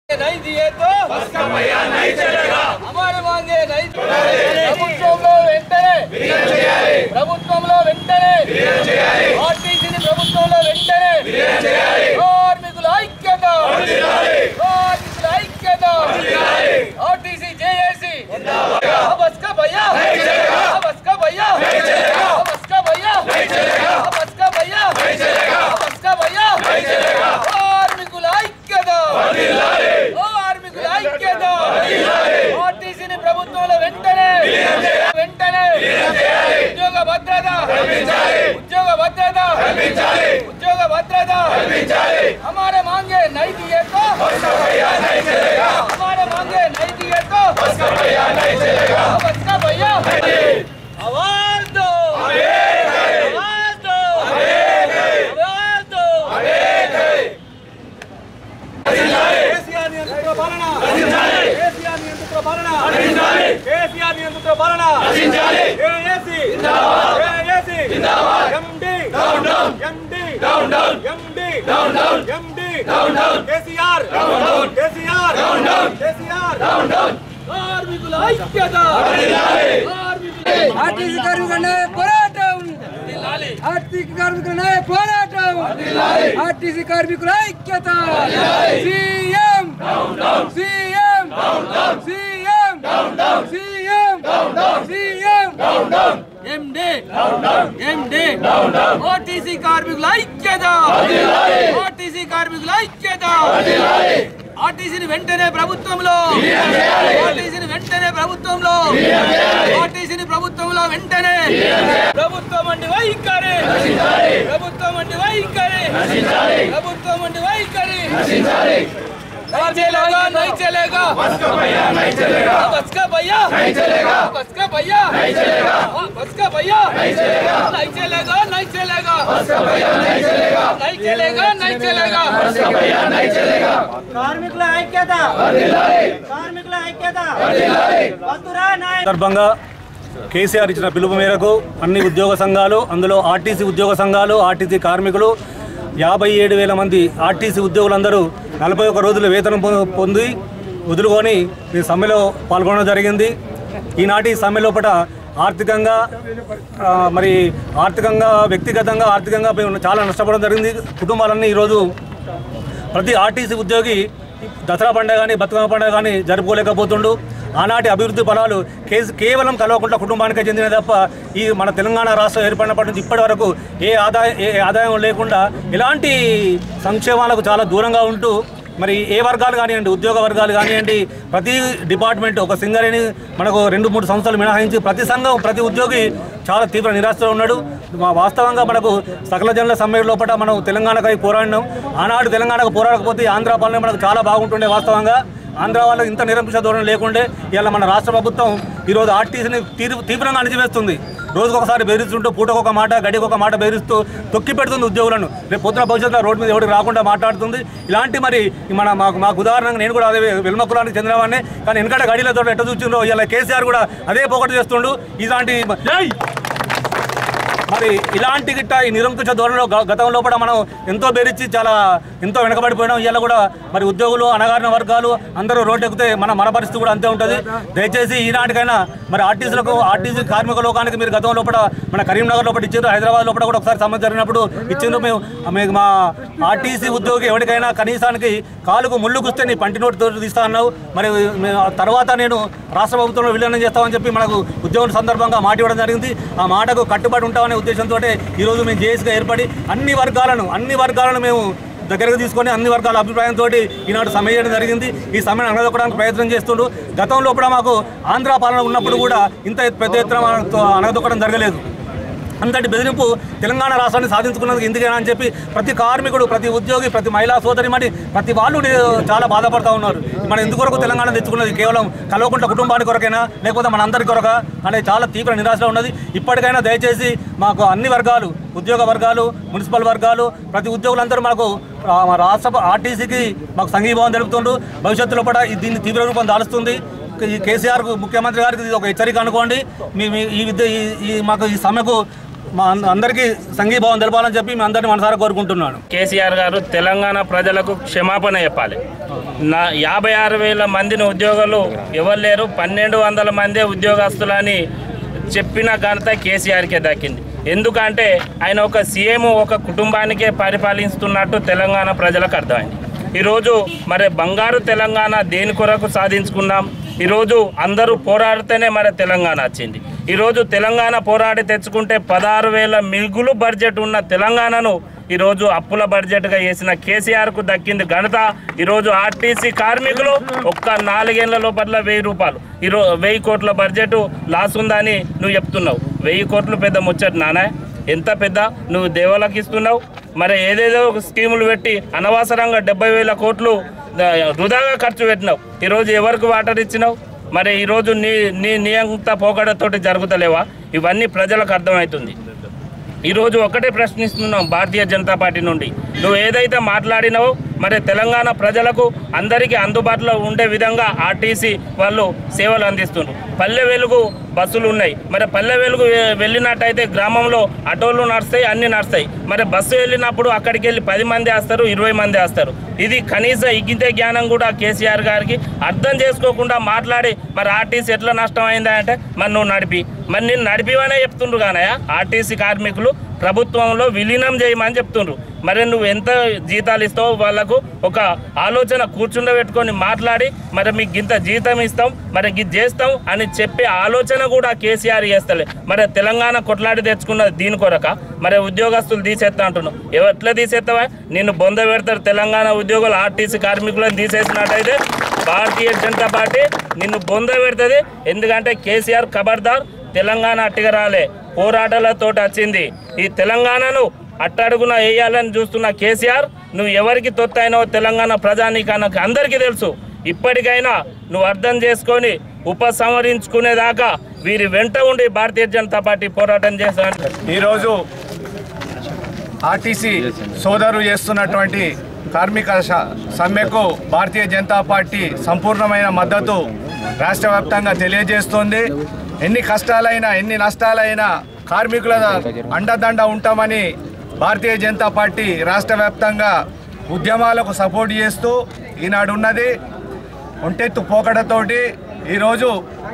नहीं दिए तो हमारे मांगे नहीं ప్రభుత్వంలో వెంటనే ప్రభుత్వంలో వెంటనే ఆర్టీసీని ప్రభుత్వంలో వెంటనే కార్మికుల ఐక్యత కార్మికుల ఐక్యత ఆర్టీసీ జేఏసీ बस का भैया बस का भैया बस का भैया बस का भैया बस का भैया కార్మికుల ఐక్యత కార్మికుల ఐక్యత ఆర్టీసీని ప్రభుత్వంలో వెంటనే వెంటనే ఉద్యోగ భద్రత ఉద్యోగ భద్రత ఉద్యోగ భద్రత हमारे मांगे नहीं दिए तो हमारे मांगे नहीं दिए तो बस का भैया नहीं चलेगा बस का भैया आवाज दो आवाज दो आवाज दो కేసీఆర్ నియంత్రిత పాలన కేసీఆర్ నియంత్రిత పాలన కేసీఆర్ నియంత్రిత పాలన ఏఏసీ ఏఏసీ MD MD MD MD KCR KCR KCR కార్మికుల ఐక్యత కార్మికుల ఆర్టీసీ కార్మికుల న్యాయ పోరాటం ఆర్టీసీ కార్మికుల న్యాయ పోరాటం ఆర్టీసీ కార్మికుల ఐక్యత CM CM CM CM CM MD MD ఓటీసీ కార్మికుల ఐక్యత ఓటీసీ కార్మికుల ఐక్యత ఆర్టీసీని వెంటనే ప్రభుత్వంలో ఆర్టీసీని వెంటనే ప్రభుత్వంలో ఆర్టీసీని ప్రభుత్వంలో వెంటనే ప్రభుత్వం అండి వైఖరి ప్రభుత్వం అండి వైఖరి ప్రభుత్వం అండి వైఖరి नहीं चलेगा नहीं चलेगा बस का भैया नहीं चलेगा बस का भैया नहीं चलेगा बस का भैया नहीं चलेगा बस का भैया नहीं चलेगा नहीं चलेगा नहीं चलेगा बस का भैया नहीं चलेगा नहीं चलेगा नहीं चलेगा बस का भैया नहीं चलेगा కార్మికుల ఐక్యత కార్మికుల ఐక్యత వస్తురా నాయ సందర్భంగా కేసీఆర్ ఇచ్చిన పిలుపు మేరకు అన్ని ఉద్యోగ సంఘాలు అందులో ఆర్టీసీ ఉద్యోగ సంఘాలు ఆర్టీసీ కార్మికులు యాభై ఏడు వేల మంది ఆర్టీసీ ఉద్యోగులందరూ నలభై ఒక్క రోజుల వేతనం పొ- పొంది వదులుకొని ఈ సమ్మెలో పాల్గొనడం జరిగింది ఈనాటి సమ్మె లోపల ఆర్థికంగా ఆ, మరి ఆర్థికంగా వ్యక్తిగతంగా ఆర్థికంగా మేము చాలా నష్టపోవడం జరిగింది కుటుంబాలన్నీ ఈరోజు ప్రతి ఆర్టీసీ ఉద్యోగి దసరా పండుగ కానీ బతుకమ్మ పండుగ కానీ జరుపుకోలేకపోతుండు ఆనాటి అభివృద్ధి ఫలాలు కేసు కేవలం కల్వకుంట్ల కుటుంబానికే చెందిన తప్ప ఈ మన తెలంగాణ రాష్ట్రం ఏర్పడినప్పటి నుంచి ఇప్పటి వరకు ఏ ఆదాయం ఏ ఆదాయం లేకుండా ఎలాంటి సంక్షేమాలకు చాలా దూరంగా ఉంటూ మరి ఏ వర్గాలు కానివ్వండి ఉద్యోగ వర్గాలు కానివ్వండి ప్రతి డిపార్ట్మెంట్ ఒక సింగరేణి మనకు రెండు మూడు సంస్థలు మినహాయించి ప్రతి సంఘం ప్రతి ఉద్యోగి చాలా తీవ్ర నిరాశలో ఉన్నాడు మా వాస్తవంగా మనకు సకల జనుల సమ్మె లోపల మనం తెలంగాణకై పోరాడినాం ఆనాడు తెలంగాణకు పోరాడకపోతే ఆంధ్ర పాలన మనకు చాలా బాగుంటుండే వాస్తవంగా ఆంధ్ర వాళ్ళు ఇంత నిరంకుశ ధోరణి లేకుండే ఇవాళ మన రాష్ట్ర ప్రభుత్వం ఈరోజు ఆర్టీసీని తీవ్ర తీవ్రంగా అణిచివేస్తుంది రోజుకొకసారి బెదిరిస్తుంటూ పూటకొక మాట గడికి ఒక మాట బెదిరిస్తూ తొక్కి పెడుతుంది ఉద్యోగులను రేపు పొద్దున భవిష్యత్తులో రోడ్డు మీద ఎవరికి రాకుండా మాట్లాడుతుంది ఇలాంటి మరి మన మాకు మాకు ఉదాహరణగా నేను కూడా అదే వెల్మ కులానికి చెందినవాడిని కానీ వెనకట గడిలతో ఎట్ట చూసిందో ఇలా కేసీఆర్ కూడా అదే పోకటి చేస్తుండు ఇలాంటి మరి ఇలాంటి గిట్ట ఈ నిరంకుశ ధోరణిలో గ- గతం లోపల మనం ఎంతో బెదిరించి చాలా ఎంతో వెనకబడిపోయినాం ఇవాళ కూడా మరి ఉద్యోగులు అణగారిన వర్గాలు అందరూ రోడ్డు ఎక్కితే మన మన పరిస్థితి కూడా అంతే ఉంటుంది దయచేసి ఈనాటికైనా మరి ఆర్టీసీలకు ఆర్టీసీ కార్మిక లోకానికి మీరు గతం లోపల మన కరీంనగర్ లోపల ఇచ్చారు హైదరాబాద్ లోపల కూడా ఒకసారి సమస్య జరిగినప్పుడు ఇచ్చిండ్రు మేము మేము మా ఆర్టీసీ ఉద్యోగి ఎవరికైనా కనీసానికి కాలుకు ముళ్ళు గుస్తే నీ పంటి నోటి తోటి తీస్తా అన్నావు మరి మేము ఆ తర్వాత నేను రాష్ట్ర ప్రభుత్వంలో విలీనం చేస్తామని చెప్పి మనకు ఉద్యోగుల సందర్భంగా మాట ఇవ్వడం జరిగింది ఆ మాటకు కట్టుబడి ఉంటామనే ఉద్దేశంతో ఈరోజు మేము జేఏసీగా ఏర్పడి అన్ని వర్గాలను అన్ని వర్గాలను మేము దగ్గరకు తీసుకొని అన్ని వర్గాల అభిప్రాయంతో ఈనాడు సమ్మె చేయడం జరిగింది ఈ సమ్మెను అనగదొక్కడానికి ప్రయత్నం చేస్తుండ్రు గతంలో కూడా మాకు ఆంధ్ర పాలన ఉన్నప్పుడు కూడా ఇంత పెద్ద ఎత్తున మనతో అనగదొక్కడం జరగలేదు అంతటి బెదిరింపు తెలంగాణ రాష్ట్రాన్ని సాధించుకున్నందుకు ఎందుకైనా అని చెప్పి ప్రతి కార్మికుడు ప్రతి ఉద్యోగి ప్రతి మహిళా సోదరిమణి ప్రతి వాళ్ళు నే- చాలా బాధపడతా ఉన్నారు మనం ఎందుకొరకు తెలంగాణ తెచ్చుకున్నది కేవలం కల్వకుంట్ల కుటుంబానికి కొరకైనా లేకపోతే మన అందరి కొరక అనేది చాలా తీవ్ర నిరాశలో ఉన్నది ఇప్పటికైనా దయచేసి మాకు అన్ని వర్గాలు ఉద్యోగ వర్గాలు మున్సిపల్ వర్గాలు ప్రతి ఉద్యోగులందరూ మాకు ఆ, మా రాష్ట్ర ఆర్టీసీకి మాకు సంఘీభావం తెలుపుతుండ్రు భవిష్యత్తులో కూడా ఇది- దీన్ని తీవ్ర రూపం దాలుస్తుంది ఈ కేసీఆర్ కు- ముఖ్యమంత్రి గారికి ఇది ఒక హెచ్చరిక అనుకోండి మీ మీ ఈ విద్య ఈ- ఈ మాకు ఈ సమ్మెకు మా అంద- అందరికీ సంఘీభావం తెలపాలని చెప్పి మీ అందరినీ మనసారా కోరుకుంటున్నాను కేసీఆర్ గారు తెలంగాణ ప్రజలకు క్షమాపణ చెప్పాలి నా యాభై ఆరు వేల మందిని ఉద్యోగులు ఎవరు లేరు పన్నెండు వందల మందే ఉద్యోగస్తులని చెప్పిన ఘనత కేసీఆర్కే దక్కింది ఎందుకంటే ఆయన ఒక సీఎం ఒక కుటుంబానికే పరిపాలిస్తున్నట్టు తెలంగాణ ప్రజలకు అర్థమైంది ఈరోజు మరి బంగారు తెలంగాణ దేని కొరకు సాధించుకున్నాం ఈరోజు అందరూ పోరాడితేనే మరి తెలంగాణ వచ్చింది ఈరోజు తెలంగాణ పోరాడి తెచ్చుకుంటే పదహారు వేల మిగులు బడ్జెట్ ఉన్న తెలంగాణను ఈరోజు అప్పుల బడ్జెట్గా వేసిన కేసీఆర్కు దక్కింది ఘనత ఈరోజు ఆర్టీసీ కార్మికులు ఒక్క నాలుగేళ్ల లోపల వెయ్యి రూపాయలు ఈరో వెయ్యి కోట్ల బడ్జెట్ లాస్ ఉందని నువ్వు చెప్తున్నావు వెయ్యి కోట్లు పెద్ద ముచ్చట నానా ఎంత పెద్ద నువ్వు దేవాలకు ఇస్తున్నావు మరి ఏదేదో స్కీములు పెట్టి అనవసరంగా డెబ్బై వేల కోట్లు ద- వృధాగా ఖర్చు పెట్టినావు ఈరోజు ఎవరికి వాటర్ ఇచ్చినావు మరి ఈరోజు నీ నీ నియంత పోకడతోటి జరుగుతలేవా ఇవన్నీ ప్రజలకు అర్థమవుతుంది ఈరోజు ఒకటే ప్రశ్నిస్తున్నాం భారతీయ జనతా పార్టీ నుండి నువ్వు ఏదైతే మాట్లాడినావో మరి తెలంగాణ ప్రజలకు అందరికీ అందుబాటులో ఉండే విధంగా ఆర్టీసీ వాళ్ళు సేవలు అందిస్తున్నారు పల్లె వెలుగు బస్సులు ఉన్నాయి మరి పల్లె వెలుగు వె- వెళ్ళినట్టయితే గ్రామంలో ఆటోలు నడుస్తాయి అన్నీ నడుస్తాయి మరి బస్సు వెళ్ళినప్పుడు అక్కడికి వెళ్ళి పది మంది వేస్తారు ఇరవై మంది వేస్తారు ఇది కనీస ఇగ్గితే జ్ఞానం కూడా కేసీఆర్ గారికి అర్థం చేసుకోకుండా మాట్లాడి మరి ఆర్టీసీ ఎట్లా నష్టం అయిందా అంటే మరి నువ్వు నడిపి మరి నేను నడిపివనే చెప్తుండ్రు కానయ్య ఆర్టీసీ కార్మికులు ప్రభుత్వంలో విలీనం చేయమని చెప్తుండ్రు మరి నువ్వు ఎంత జీతాలు ఇస్తావో వాళ్ళకు ఒక ఆలోచన కూర్చుండబెట్టుకొని మాట్లాడి మరి మీకు ఇంత జీతం ఇస్తాం మరి ఇది చేస్తాం అని చెప్పే ఆలోచన కూడా కేసీఆర్ చేస్తలే మరి తెలంగాణ కొట్లాడి తెచ్చుకున్నది దీని కొరక మరి ఉద్యోగస్తులు తీసేస్తా అంటున్నావు ఎవ- ఎట్లా తీసేస్తావా నిన్ను బొంద పెడతారు తెలంగాణ ఉద్యోగులు ఆర్టీసీ కార్మికులను తీసేసినట్టయితే భారతీయ జనతా పార్టీ నిన్ను బొంద పెడుతుంది ఎందుకంటే కేసీఆర్ ఖబర్దార్ తెలంగాణ అట్టిగా రాలే పోరాటాలతో వచ్చింది ఈ తెలంగాణను అట్టడుగున వేయాలని చూస్తున్న కేసీఆర్ నువ్వు ఎవరికి తొత్తైనో తెలంగాణ ప్రజానీకానికి అందరికీ తెలుసు ఇప్పటికైనా నువ్వు అర్థం చేసుకొని ఉపసంహరించుకునేదాకా వీరి వెంట ఉండి భారతీయ జనతా పార్టీ పోరాటం చేస్తాను ఈరోజు ఆర్టీసీ సోదరు చేస్తున్నటువంటి కార్మిక స- సమ్మెకు భారతీయ జనతా పార్టీ సంపూర్ణమైన మద్దతు రాష్ట్ర వ్యాప్తంగా తెలియజేస్తోంది ఎన్ని కష్టాలైనా ఎన్ని నష్టాలైనా కార్మికుల అండదండ ఉంటామని భారతీయ జనతా పార్టీ రాష్ట్ర వ్యాప్తంగా ఉద్యమాలకు సపోర్ట్ చేస్తూ ఈనాడు ఉన్నది ఒంటెత్తు పోకడతోటి ఈరోజు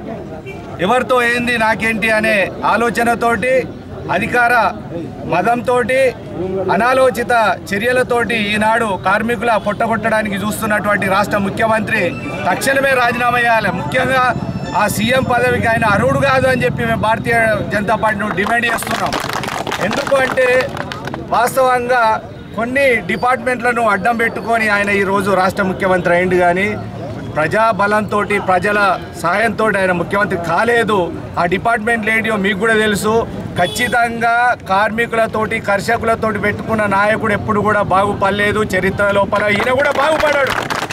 ఎవరితో ఏంది నాకేంటి అనే ఆలోచనతోటి అధికార మదంతో అనాలోచిత చర్యలతోటి ఈనాడు కార్మికుల పొట్టగొట్టడానికి చూస్తున్నటువంటి రాష్ట్ర ముఖ్యమంత్రి తక్షణమే రాజీనామా చేయాలి ముఖ్యంగా ఆ సీఎం పదవికి ఆయన అర్హుడు కాదు అని చెప్పి మేము భారతీయ జనతా పార్టీ నుండి డిమాండ్ చేస్తున్నాం ఎందుకు అంటే వాస్తవంగా కొన్ని డిపార్ట్మెంట్లను అడ్డం పెట్టుకొని ఆయన ఈరోజు రాష్ట్ర ముఖ్యమంత్రి అయింది కానీ ప్రజా బలంతో ప్రజల సాయంతో ఆయన ముఖ్యమంత్రి కాలేదు ఆ డిపార్ట్మెంట్ లేడియో మీకు కూడా తెలుసు ఖచ్చితంగా కార్మికులతోటి కర్షకులతోటి పెట్టుకున్న నాయకుడు ఎప్పుడు కూడా బాగుపడలేదు చరిత్ర లోపల ఈయన కూడా బాగుపడాడు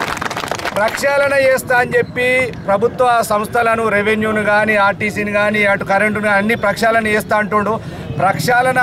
ప్రక్షాళన చేస్తా అని చెప్పి ప్రభుత్వ సంస్థలను రెవెన్యూను కానీ ఆర్టీసీని కానీ అటు కరెంటును అన్ని ప్రక్షాళన చేస్తా అంటుండు ప్రక్షాళన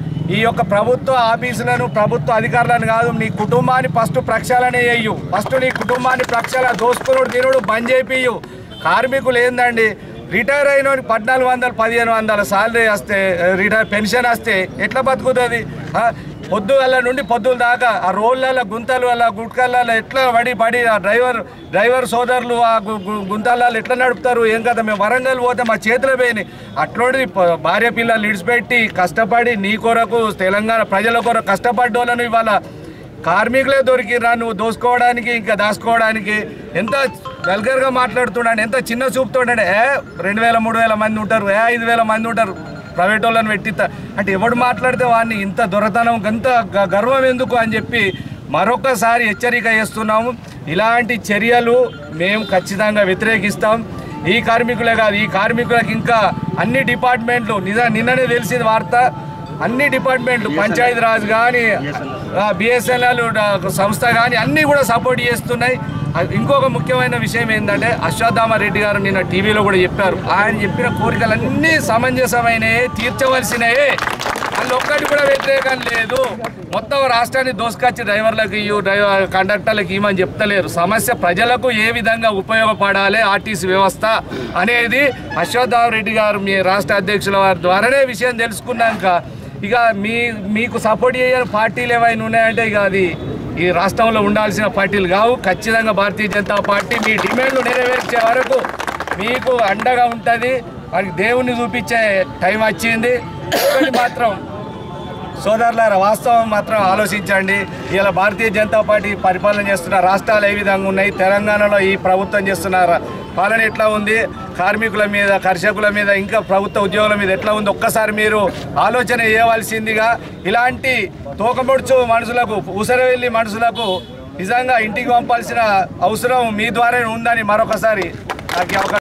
ఈ యొక్క ప్రభుత్వ ఆఫీసులను ప్రభుత్వ అధికారులను కాదు నీ కుటుంబాన్ని ఫస్ట్ ప్రక్షాళన చేయు ఫస్ట్ నీ కుటుంబాన్ని ప్రక్షాళన దోసుకునుడు తినుడు బంద్ చేపియు కార్మికులు ఏందండి రిటైర్ అయిన పద్నాలుగు వందలు పదిహేను వందల సాలరీ వస్తే రిటైర్ పెన్షన్ వస్తే ఎట్లా బతుకుతుంది ఆ, పొద్దుగల నుండి పొద్దుల దాకా ఆ రోళ్ళ గుంతలు అలా గుట్కలలో ఎట్లా పడి పడి ఆ డ్రైవర్ డ్రైవర్ సోదరులు ఆ గు- గు- గుంతలలో ఎట్లా నడుపుతారు ఏం కదా మేము వరంగల్ పోతే మా చేతిలో పోయినాయి అట్లోని ప- భార్య పిల్లలు ఇడిచిపెట్టి కష్టపడి నీ కొరకు తెలంగాణ ప్రజల కొరకు కష్టపడ్డోళ్ళను ఇవాళ కార్మికులే దొరికిరా నువ్వు దోసుకోవడానికి ఇంకా దాచుకోవడానికి ఎంత వెల్గర్గా మాట్లాడుతున్నాడు ఎంత చిన్న చూపుతున్నాడు ఏ రెండు వేల మూడు వేల మంది ఉంటారు ఏ ఐదు వేల మంది ఉంటారు ప్రైవేట్ వాళ్ళని పెట్టిస్తా అంటే ఎవడు మాట్లాడితే వాడిని ఇంత దొరతనం ఇంత గ- గర్వం ఎందుకు అని చెప్పి మరొకసారి హెచ్చరిక చేస్తున్నాము ఇలాంటి చర్యలు మేము ఖచ్చితంగా వ్యతిరేకిస్తాం ఈ కార్మికులే కాదు ఈ కార్మికులకు ఇంకా అన్ని డిపార్ట్మెంట్లు నిజ నిన్ననే తెలిసింది వార్త అన్ని డిపార్ట్మెంట్లు పంచాయతీ రాజ్ కానీ బిఎస్ఎన్ఎల్ సంస్థ కానీ అన్నీ కూడా సపోర్ట్ చేస్తున్నాయి ఆ, ఇంకొక ముఖ్యమైన విషయం ఏంటంటే అశ్వత్థామ రెడ్డి గారు నిన్న టీవీలో కూడా చెప్పారు ఆయన చెప్పిన కోరికలన్నీ సమంజసమైనవి తీర్చవలసినవే అందులో ఒక్కటి కూడా వ్యతిరేకం లేదు మొత్తం రాష్ట్రాన్ని దోసుకొచ్చి డ్రైవర్లకు ఇవ్వు డ్రైవర్ కండక్టర్లకు ఇవ్వమని చెప్తలేరు సమస్య ప్రజలకు ఏ విధంగా ఉపయోగపడాలి ఆర్టీసీ వ్యవస్థ అనేది అశ్వత్థామ రెడ్డి గారు మీ రాష్ట్ర అధ్యక్షుల వారి ద్వారానే విషయం తెలుసుకున్నాక ఇక మీ మీకు సపోర్ట్ చేయని పార్టీలు ఏమైనా ఉన్నాయంటే ఇక అది ఈ రాష్ట్రంలో ఉండాల్సిన పార్టీలు కావు ఖచ్చితంగా భారతీయ జనతా పార్టీ మీ డిమాండ్లు నెరవేర్చే వరకు మీకు అండగా ఉంటుంది వారికి దేవుణ్ణి చూపించే టైం వచ్చింది ఒకటి మాత్రం సోదరులారా వాస్తవం మాత్రం ఆలోచించండి ఇలా భారతీయ జనతా పార్టీ పరిపాలన చేస్తున్న రాష్ట్రాలు ఏ విధంగా ఉన్నాయి తెలంగాణలో ఈ ప్రభుత్వం చేస్తున్న ర- పాలన ఎట్లా ఉంది కార్మికుల మీద కర్షకుల మీద ఇంకా ప్రభుత్వ ఉద్యోగుల మీద ఎట్లా ఉంది ఒక్కసారి మీరు ఆలోచన చేయవలసిందిగా ఇలాంటి తోకముడుచు మనుషులకు ఉసరవెల్లి మనుషులకు నిజంగా ఇంటికి పంపాల్సిన అవసరం మీ ద్వారానే ఉందని మరొకసారి నాకు ఈ అవకాశం